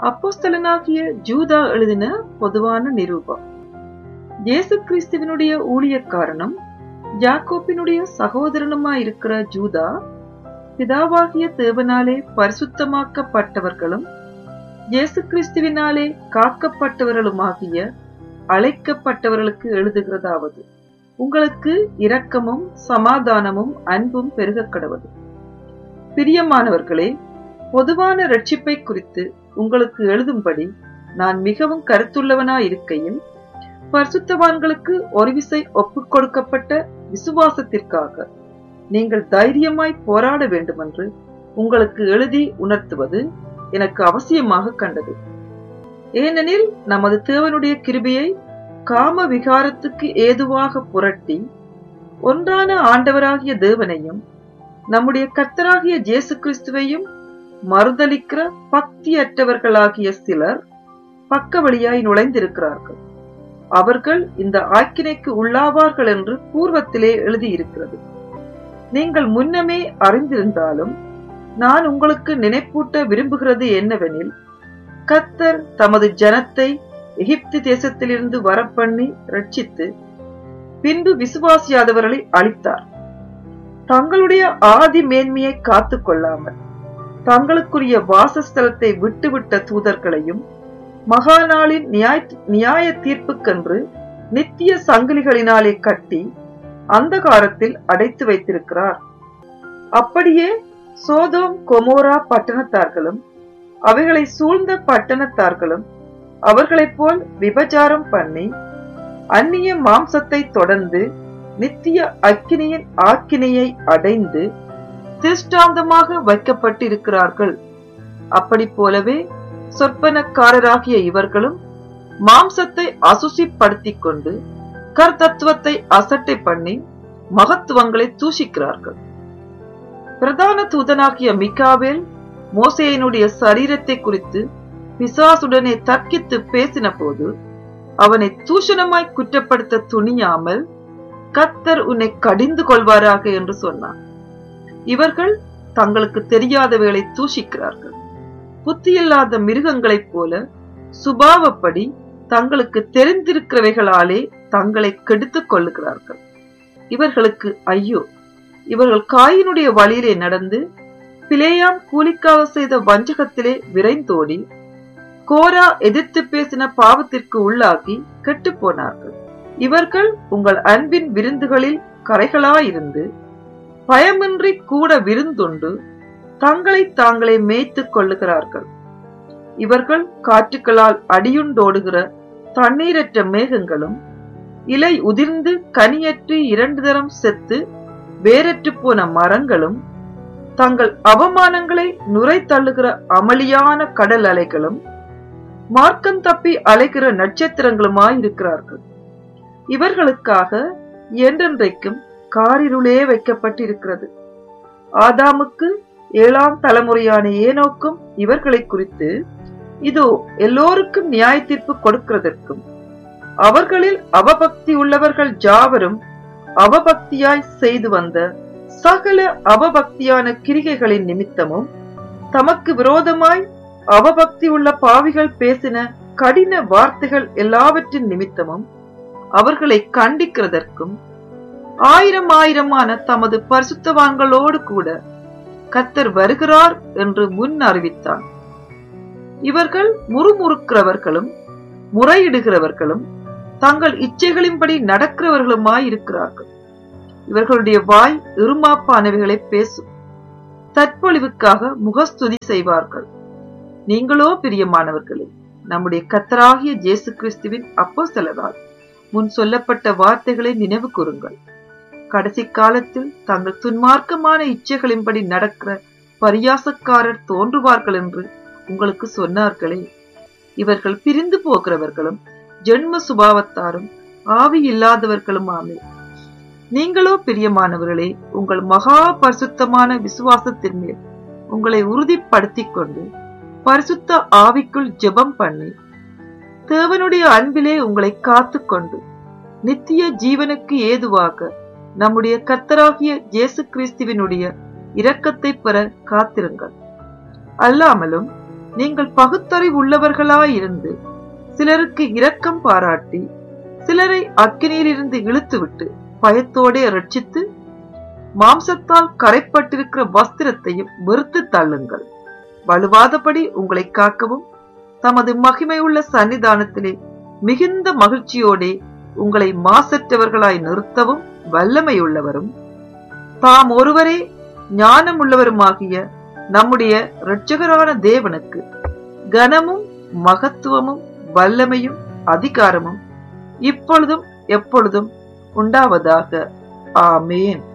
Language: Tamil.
அப்போஸ்தலனாகிய ஜூதா எழுதின பொதுவான நிரூபம் இயேசு கிறிஸ்துவினுடைய ஊழியக்காரனும் யாக்கோப்பினுடைய சகோதரனுமாயிருக்கிற ஜூதா பிதாவாகிய தேவனாலே பரிசுத்தமாக்கப்பட்டவர்களும் இயேசு கிறிஸ்துவினாலே காக்கப்பட்டவர்களுமாகிய அழைக்கப்பட்டவர்களுக்கு எழுதுகிறதாவது உங்களுக்கு இரக்கமும் சமாதானமும் அன்பும் பெருகக் கடவது பிரியமானவர்களே பொதுவான ரட்சிப்பை குறித்து உங்களுக்கு எழுதும்படி நான் மிகவும் கருத்துள்ளவனாயிருக்கையில் பரிசுத்தவான்களுக்கு ஒரு விசை ஒப்புக் கொடுக்கப்பட்ட விசுவாசத்திற்காக நீங்கள் தைரியமாய் போராட வேண்டுமென்று உங்களுக்கு எழுதி உணர்த்துவது எனக்கு அவசியமாக கண்டது ஏனெனில் நமது தேவனுடைய கிருபையை காம விகாரத்துக்கு ஏதுவாக புரட்டி ஒன்றான ஆண்டவராகிய தேவனையும் நம்முடைய கர்த்தராகிய இயேசு கிறிஸ்துவையும் மறுதலிக்கிற பக்தியற்றவர்களாகிய சிலர் பக்க வழியாய் நுழைந்திருக்கிறார்கள் அவர்கள் இந்த ஆக்கினைக்கு உள்ளாவார்கள் என்று பூர்வத்திலே எழுதியிருக்கிறது நீங்கள் முன்னமே அறிந்திருந்தாலும் நான் உங்களுக்கு நினைப்பூட்ட விரும்புகிறது என்னவெனில் கத்தர் தமது ஜனத்தை எகிப்து தேசத்திலிருந்து வரப்பண்ணி ரட்சித்து பின்பு விசுவாசியாதவர்களை அழித்தார் தங்களுடைய ஆதி மேன்மையை காத்து கொள்ளாமல் தங்களுக்குரிய வாசஸ்தலத்தை விட்டுவிட்ட தூதர்களையும் மகாநாளின் நியாய நியாய தீர்ப்புக்கென்று நித்திய சங்கிலிகளினாலே கட்டி அந்தகாரத்தில் அடைத்து வைத்திருக்கிறார் அப்படியே சோதோம் கொமோரா பட்டணத்தார்களும் அவைகளை சூழ்ந்த பட்டணத்தார்களும் அவர்களைப் போல் விபச்சாரம் பண்ணி அந்நிய மாம்சத்தை தொடர்ந்து நித்திய அக்கினியின் ஆக்கினையை அடைந்து திருஷ்டாந்தமாக வைக்கப்பட்டிருக்கிறார்கள் அப்படி போலவே சொற்பனக்காரராகிய இவர்களும் மாம்சத்தை அசுசிப்படுத்திக் கொண்டு கர்த்தத்துவத்தை அசட்டை பண்ணி மகத்துவங்களை தூஷிக்கிறார்கள் பிரதான தூதனாகிய மிகாவேல் மோசையினுடைய சரீரத்தை குறித்து பிசாசுடனே தர்க்கித்து பேசின போது அவனை தூஷணமாய் குற்றப்படுத்த துணியாமல் கத்தர் உன்னை கடிந்து கொள்வாராக என்று சொன்னான் இவர்கள் தங்களுக்கு தெரியாதவைகளை தூஷிக்கிறார்கள் புத்தியில்லாத மிருகங்களைப் போல சுபாவப்படி தங்களுக்கு தெரிந்திருக்கிறவைகளாலே தங்களை கெடுத்துக் கொள்ளுகிறார்கள் இவர்களுக்கு ஐயோ இவர்கள் காயினுடைய வழியிலே நடந்து பிளேயாம் கூலிக்காக செய்த வஞ்சகத்திலே விரைந்தோடி கோரா எதிர்த்து பேசின பாவத்திற்கு உள்ளாகி கெட்டு போனார்கள் இவர்கள் உங்கள் அன்பின் விருந்துகளில் கரைகளாயிருந்து பயமின்றி கூட விருந்துண்டு தங்களை தாங்களே மேய்த்துக் கொள்ளுகிறார்கள் இவர்கள் காற்றுகளால் அடியுண்டோடுகிற தண்ணீரற்ற மேகங்களும் இலை உதிர்ந்து கனியற்று இரண்டு தரம் செத்து வேரற்று போன மரங்களும் தங்கள் அவமானங்களை நுரை தள்ளுகிற அமளியான கடல் அலைகளும் மார்க்கம் தப்பி அலைகிற நட்சத்திரங்களுமாயிருக்கிறார்கள் இவர்களுக்காக என்றென்றைக்கும் காரிருளே வைக்கப்பட்டிருக்கிறது ஆதாமுக்கு ஏழாம் தலைமுறையான ஏனோக்கும் இவர்களை குறித்து இதோ எல்லோருக்கும் நியாய தீர்ப்பு கொடுக்கிறதற்கும் அவர்களில் அவபக்தி உள்ளவர்கள் ஜாவரும் அவபக்தியாய் செய்து வந்த சகல அவபக்தியான கிரிகைகளின் நிமித்தமும் தமக்கு விரோதமாய் அவபக்தி உள்ள பாவிகள் பேசின கடின வார்த்தைகள் எல்லாவற்றின் நிமித்தமும் அவர்களை கண்டிக்கிறதற்கும் ஆயிரம் ஆயிரமான தமது பரிசுத்தவான்களோடு கூட கத்தர் வருகிறார் என்று முன் அறிவித்தான் இவர்கள் முறுமுறுக்கிறவர்களும் முறையிடுகிறவர்களும் தங்கள் இச்சைகளின்படி நடக்கிறவர்களுமாயிருக்கிறார்கள் இவர்களுடைய வாய் இருமாப்பானவைகளை பேசும் தற்பொழிவுக்காக முகஸ்துதி செய்வார்கள் நீங்களோ பிரியமானவர்களே நம்முடைய கத்தராகிய ஜேசு கிறிஸ்துவின் அப்போ செலவால் முன் சொல்லப்பட்ட வார்த்தைகளை நினைவு கூறுங்கள் கடைசி காலத்தில் தங்கள் துன்மார்க்கமான இச்சைகளின்படி நடக்கிற பரியாசக்காரர் தோன்றுவார்கள் என்று உங்களுக்கு சொன்னார்களே இவர்கள் பிரிந்து போகிறவர்களும் ஜென்ம சுபாவத்தாரும் ஆவி இல்லாதவர்களும் ஆமே நீங்களோ பிரியமானவர்களே உங்கள் மகா பரிசுத்தமான விசுவாசத்தின் மேல் உங்களை உறுதிப்படுத்திக் கொண்டு பரிசுத்த ஆவிக்குள் ஜெபம் பண்ணி தேவனுடைய அன்பிலே உங்களை காத்துக்கொண்டு நித்திய ஜீவனுக்கு ஏதுவாக நம்முடைய கர்த்தராகிய இயேசு கிறிஸ்துவினுடைய இரக்கத்தை பெற காத்திருங்கள் அல்லாமலும் நீங்கள் பகுத்தறிவு உள்ளவர்களாயிருந்து சிலருக்கு இரக்கம் பாராட்டி சிலரை அக்கினியிலிருந்து இழுத்துவிட்டு பயத்தோடே ரட்சித்து மாம்சத்தால் கரைப்பட்டிருக்கிற வஸ்திரத்தையும் வெறுத்து தள்ளுங்கள் வலுவாதபடி உங்களை காக்கவும் தமது மகிமையுள்ள சன்னிதானத்திலே மிகுந்த மகிழ்ச்சியோடே உங்களை மாசற்றவர்களாய் நிறுத்தவும் வல்லமையுள்ளவரும் தாம் ஒருவரே ஞானமுள்ளவருமாகிய நம்முடைய இரட்சகரான தேவனுக்கு கனமும் மகத்துவமும் வல்லமையும் அதிகாரமும் இப்பொழுதும் எப்பொழுதும் உண்டாவதாக ஆமேன்